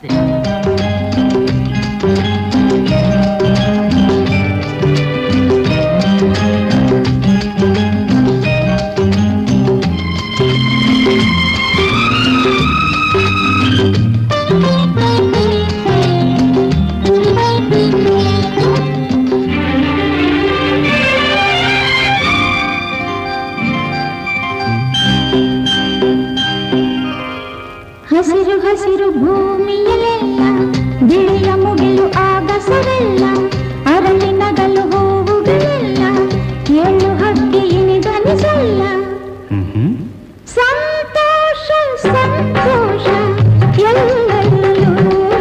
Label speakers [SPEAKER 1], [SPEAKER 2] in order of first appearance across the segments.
[SPEAKER 1] ಹಸಿರು ಹಸಿರು ಭೂಮಿಯಲ್ಲೆಲ್ಲ ಬಿಳಿಯ ಮುಗಿಲು ಆಗಸವೆಲ್ಲ ಅರಳಿ ನಗಲು ಹೂವುಗಳೆಲ್ಲ ಏಳು ಹಕ್ಕಿ ಇನಿದನಿಸಲ್ಲ ಸಂತೋಷ ಸಂತೋಷ ಎಲ್ಲೆಲ್ಲೂ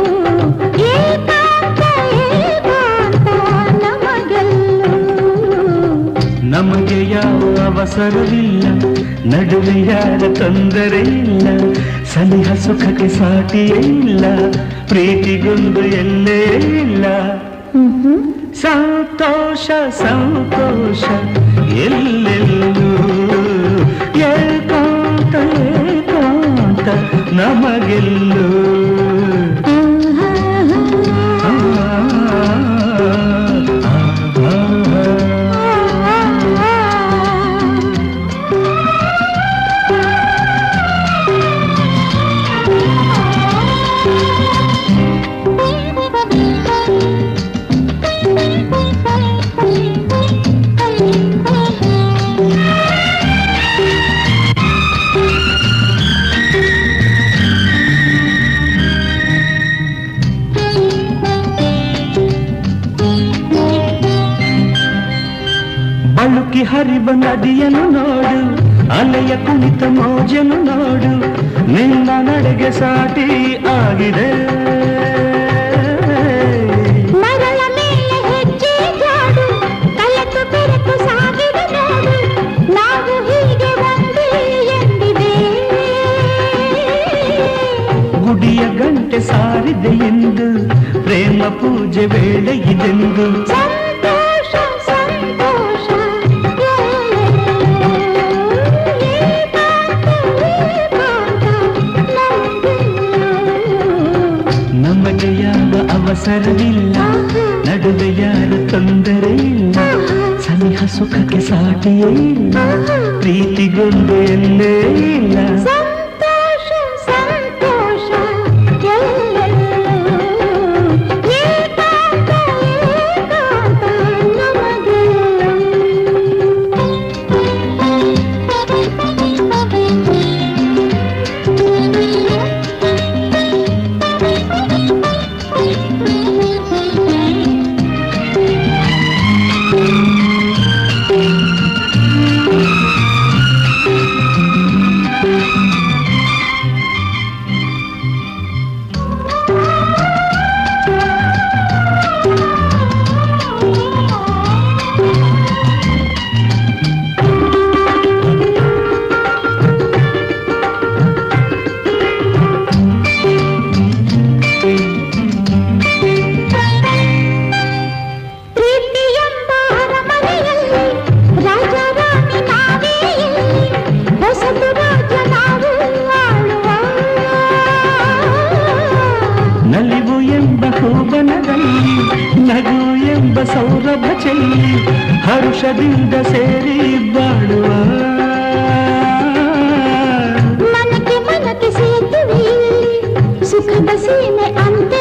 [SPEAKER 1] ಏಕಾಂತ ಏಕಾಂತ ನಮಗೆಲ್ಲೂ
[SPEAKER 2] ನಮಗೆ ಯಾವ ಅವಸರವಿಲ್ಲ ನಡುವೆ ಯಾರ ತೊಂದರೆ ಇಲ್ಲ ಸನಿಹ ಸುಖಕ್ಕೆ ಸಾಟಿಯೇ ಇಲ್ಲ ಪ್ರೀತಿಗೊಂದು ಎಲ್ಲೇ ಇಲ್ಲ ಸಂತೋಷ ಸಂತೋಷ ಎಲ್ಲೆಲ್ಲೂ ಏಕಾಂತ ಏಕಾಂತ ನಮಗೆಲ್ಲೂ ಆ, ಆ, ಆ, ಆ. ಬಳುಕಿ ಹರಿಬ ನದಿಯನ್ನು ನೋಡು ಅಲೆಯ ಕುಣಿತ ಮೋಜನು ನೋಡು ನಿನ್ನ ನಡೆಗೆ ಸಾಟಿ ಆಗಿದೆ
[SPEAKER 1] ಮರಳ ಮೇಲೆ ಹೆಜ್ಜೆ ಜಾಡು ಕಲೆತು ಬೆರೆತು ಸಾಗಿದೆ ನೋಡು ನಾವು ಹೀಗೆ ಒಂದೇ ಎಂದಿದೆ
[SPEAKER 2] ಗುಡಿಯ ಗಂಟೆ ಸಾರಿದೆ ಎಂದು ಪ್ರೇಮ ಪೂಜೆ ವೇಳೆ ಇದೆಂದು
[SPEAKER 1] ಸಂತೋಷ ಸಂತೋಷ
[SPEAKER 2] ನಮಗೆ ಯಾವ ಅವಸರವಿಲ್ಲ ನಡುವೆ ಯಾರ ತೊಂದರೆ ಇಲ್ಲ ಸನಿಹ ಸುಖಕ್ಕೆ ಸಾಟಿಯೇ ಇಲ್ಲ ಪ್ರೀತಿಗೊಂದು ಎಲ್ಲೇ ಇಲ್ಲ
[SPEAKER 1] ಸಂತೋಷ ಸಂತೋಷ ಎಲ್ಲೆಲ್ಲೂ ಏಕಾಂತ ಏಕಾಂತ ನಮಗೆಲ್ಲ ಪ್ರೀತಿ ಎಂಬ ಅರಮನೆಯಲ್ಲಿ ರಾಜ ರಾಣಿ ನಾವೇ ಇಲ್ಲಿ ಹೊಸತು ರಾಜ್ಯ ನಾವು ಆಳುವ
[SPEAKER 2] ನಲಿವು ಎಂಬ ಹೂಬನದಲ್ಲಿ ನಗು ಎಂಬ ಸೌರಭ ಚೆಲ್ಲಿ ಹರುಷದಿಂದ ಸೇರಿ ಬಾಳುವ
[SPEAKER 1] ಮನಕ್ಕೆ ಮನಕ್ಕೆ ಸೇತುವೆ ಇಲ್ಲಿ ಸುಖದ ಸೀಮೆ ಅಂತೆ